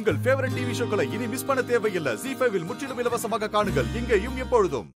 உங்கள் favourite TV ஷோக்களை இனி miss பண்ண தேவையில்லை ஜி ஃபைவில் முற்றிலும் இலவசமாக காணுங்கள் இங்கேயும் எப்பொழுதும்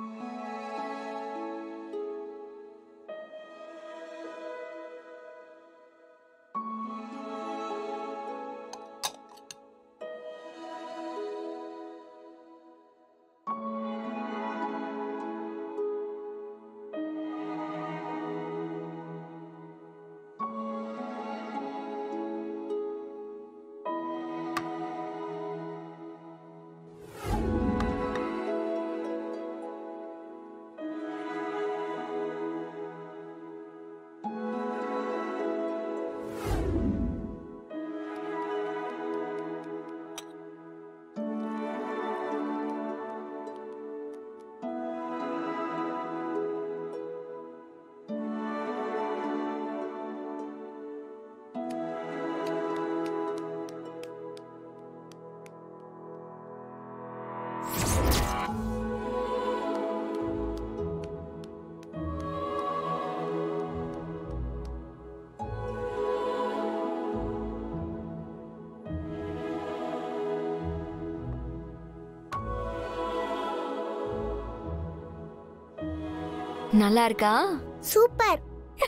நல்லா இருக்கா சூப்பர்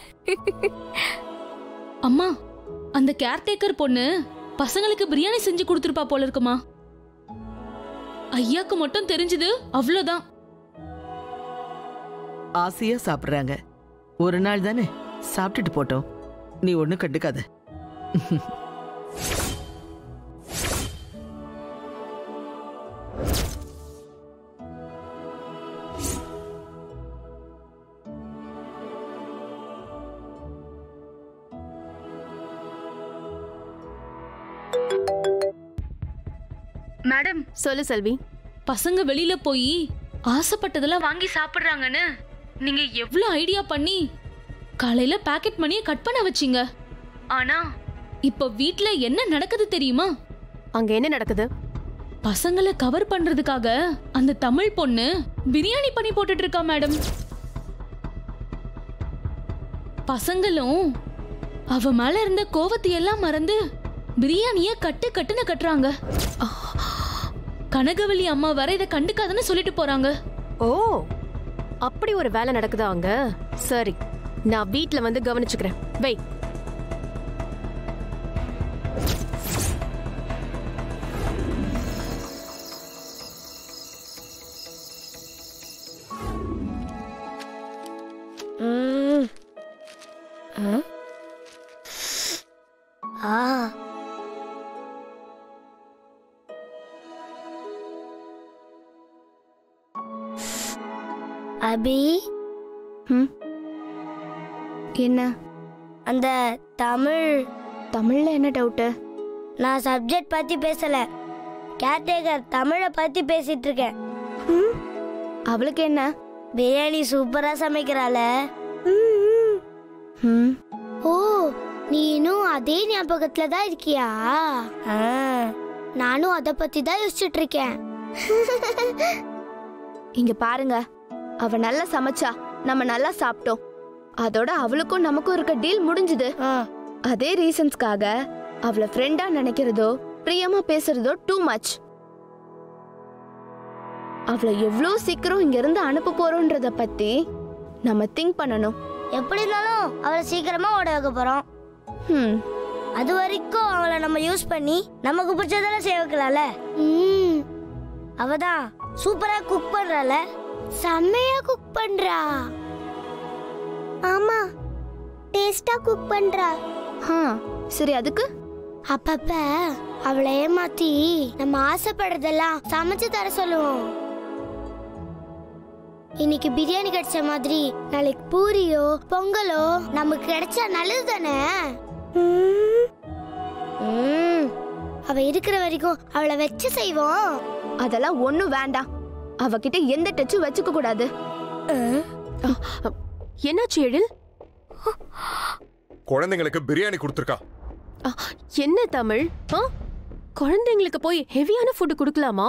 அம்மா அந்த கேர்டேக்கர் பொண்ணு பசங்களுக்கு பிரியாணி செஞ்சு கொடுத்துருப்பா போல இருக்குமா ஐயாக்கு மட்டும் தெரிஞ்சது அவ்வளவுதான் ஆசையா சாப்பிடுறாங்க ஒரு நாள் தானே சாப்பிட்டுட்டு போட்டோம் நீ ஒண்ணு கண்டுக்காத மேடம் சொல்லு செல்வி பசங்க வெளியில போய் ஆசைப்பட்டதெல்லாம் வாங்கி சாப்பிடுறாங்கன்னு நீங்க எவ்வளவு ஐடியா பண்ணி காலையில பாக்கெட் மணியை கட் பண்ண வச்சீங்க ஆனா இப்ப வீட்ல என்ன நடக்குது தெரியுமா அங்க என்ன நடக்குது பசங்களை கவர் பண்றதுக்காக அந்த தமிழ் பொண்ணு பிரியாணி பண்ணி போட்டுட்டு இருக்கா மேடம் பசங்களும் அவ மேல இருந்த கோவத்தை எல்லாம் மறந்து பிரியாணிய கட்டு கட்டுன்னு கட்டுறாங்க கனகவல்லி அம்மா வர இதை கண்டுக்காதுன்னு சொல்லிட்டு போறாங்க ஓ அப்படி ஒரு வேலை நடக்குதா அங்க சரி நான் வீட்ல வந்து கவனிச்சுக்கிறேன் வை ம். ஆ? ஆ அபி ம். என்ன அந்த தமிழ் தமிழ்ல என்ன டவுட்டு நான் சப்ஜெக்ட் பத்தி பேசல கேர்டேக்கர் தமிழை பத்தி பேசிட்டு இருக்கேன் அவளுக்கு என்ன பிரியாணி சூப்பரா சமைக்கிறாள ம் ஓ நீ இன்னும் அதே ஞாபகத்துல தான் இருக்கியா ஆ, நானும் அத பத்தி தான் யோசிச்சுட்டு இருக்கேன் இங்க பாருங்க அவ நல்லா சமைச்சா நம்ம நல்லா சாப்பிட்டோம் அதோட அவளுக்கும் நமக்கும் இருக்க டீல் முடிஞ்சுது ஆ, அதே ரீசன்ஸ்க்காக அவளை ஃப்ரெண்டா நினைக்கிறதோ பிரியமா பேசுறதோ டூ மச் அவளை எவ்வளோ சீக்கிரம் இங்க இருந்து அனுப்ப போறோன்றத பத்தி நம்ம திங்க் பண்ணணும் எப்படி இருந்தாலும் அவளை சீக்கிரமா ஓட வைக்க போறோம் ஹம் அது வரைக்கும் அவளை நம்ம யூஸ் பண்ணி நமக்கு பிடிச்சதெல்லாம் செய்ய வைக்கலாம்ல அவதான் சூப்பரா குக் பண்றால செம்மையா குக் பண்றா ஆமா டேஸ்டா குக் பண்றா ஹா சரி அதுக்கு அப்பப்ப அவளை ஏமாத்தி நம்ம ஆசைப்படுறதெல்லாம் சமைச்சு தர சொல்லுவோம் இன்னைக்கு பிரியாணி கிடைச்ச மாதிரி நாளைக்கு பூரியோ பொங்கலோ நமக்கு கிடைச்சா நல்லது தானே ம். அவ இருக்கிற வரைக்கும் அவளை வச்சு செய்வோம் அதெல்லாம் ஒண்ணும் வேண்டாம் அவகிட்ட எந்த டச்சும் வச்சுக்க கூடாது என்னாச்சு எழில் குழந்தைங்களுக்கு பிரியாணி கொடுத்துருக்கா என்ன தமிழ் குழந்தைங்களுக்கு போய் ஹெவியான ஃபுட் கொடுக்கலாமா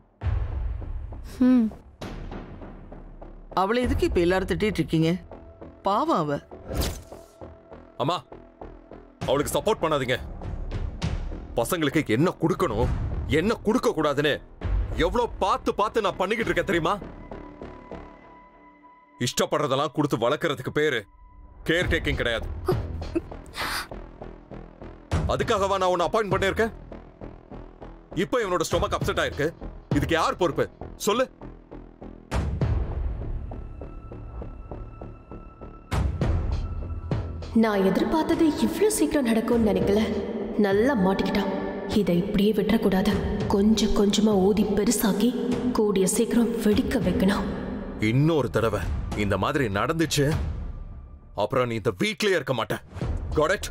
ம் அவளை எதுக்கு இப்ப எல்லாரும் திட்டிட்டு இருக்கீங்க பாவம் அவ அம்மா அவளுக்கு சப்போர்ட் பண்ணாதீங்க பசங்களுக்கு என்ன கொடுக்கணும் என்ன கொடுக்க கூடாதுன்னு எவ்வளவு பார்த்து பார்த்து நான் பண்ணிக்கிட்டு இருக்கேன் தெரியுமா இஷ்டப்படுறதெல்லாம் கொடுத்து வளர்க்கறதுக்கு பேரு கேர் டேக்கிங் கிடையாது அதுக்காகவா நான் உன்னை அப்பாயிண்ட் பண்ணிருக்கேன் இப்போ இவனோட ஸ்டொமக் அப்செட் ஆயிருக்கு இதுக்கு யார் பொறுப்பு சொல்லு நான் எதிர்பார்த்தது இவ்வளோ சீக்கிரம் நடக்கும்னு நினைக்கல நல்லா மாட்டிக்கிட்டான் இதை இப்படியே விட்டுறக்கூடாது கொஞ்சம் கொஞ்சமா ஊதி பெருசாக்கி கூடிய சீக்கிரம் வெடிக்க வைக்கணும் இன்னொரு தடவை இந்த மாதிரி நடந்துச்சு அப்புறம் நீ இந்த வீட்லயே இருக்க மாட்ட Got it?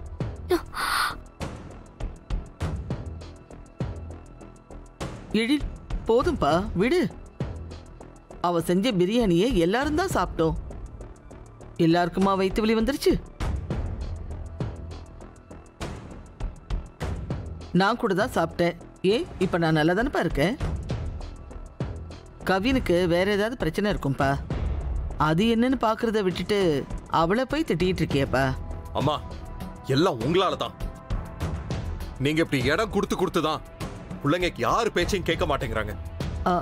எழில் போதும்பா விடு அவ செஞ்ச பிரியாணியை எல்லாரும் தான் சாப்பிட்டோம் எல்லாருக்குமா வயிற்று வலி வந்துருச்சு நான் கூட தான் சாப்பிட்டேன் ஏன் இப்ப நான் நல்லா தானப்பா இருக்கேன் கவினுக்கு வேற ஏதாவது பிரச்சனை இருக்கும்பா அது என்னன்னு பாக்குறத விட்டுட்டு அவளை போய் திட்டிட்டு இருக்கியப்பா அம்மா எல்லாம் உங்களால தான் நீங்க இப்படி இடம் கொடுத்து கொடுத்து தான் பிள்ளைங்க யாரு பேச்சையும் கேட்க மாட்டேங்கிறாங்க ஆ,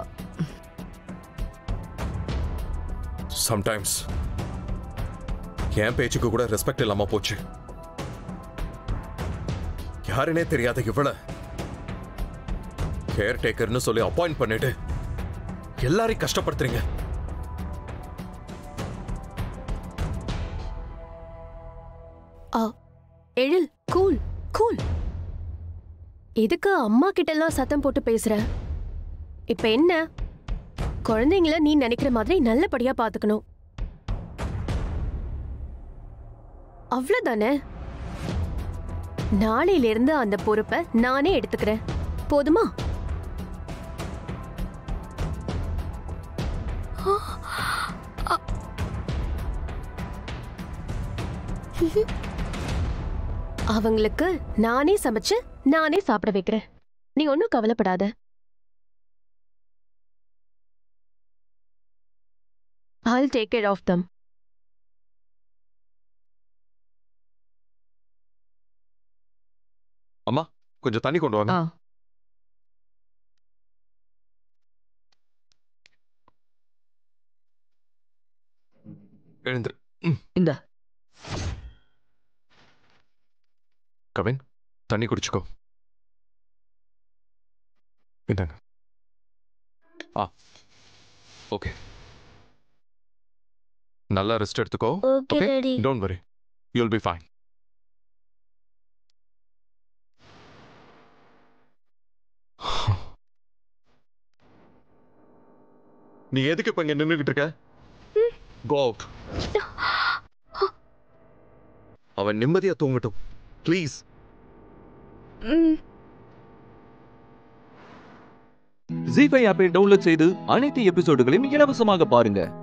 சம்டைம்ஸ் என் பேச்சுக்கு கூட ரெஸ்பெக்ட் இல்லாம போச்சு யாருனே தெரியாத இவள கேர் டேக்கர்னு சொல்லி அப்பாயிண்ட் பண்ணிட்டு எல்லாரையும் கஷ்டப்படுத்துறீங்க எழில் கூல் கூல் எதுக்கு அம்மா கிட்ட எல்லாம் சத்தம் போட்டு பேசுற இப்ப என்ன குழந்தைங்கள நீ நினைக்கிற மாதிரி நல்லபடியா பாத்துக்கணும் அவ்வளவுதானே நாளையில இருந்து அந்த பொறுப்பை நானே எடுத்துக்கிறேன் போதுமா அவங்களுக்கு நானே சமைச்சு நானே சாப்பிட வைக்கிறேன் நீ ஒன்றும் கவலைப்படாத I'll take care of them. அம்மா கொஞ்சம் தண்ணி கொண்டு வாங்க ஆ எழுந்துரு இந்தா கவின் தண்ணி குடிச்சுக்கோ இந்தாங்க ஆ ஓகே நல்லா ரெஸ்ட் எடுத்துக்கோ okay Okay. Daddy don't worry you'll be fine நீ எதுக்கு இப்ப இங்க நின்னுகிட்டு இருக்க கோ அவுட் அவன் நிம்மதியா தூங்கட்டும் ப்ளீஸ் ஜி ஃபைவ் ஆப்பை டவுன்லோட் செய்து அனைத்து எபிசோடுகளையும் இலவசமாக பாருங்க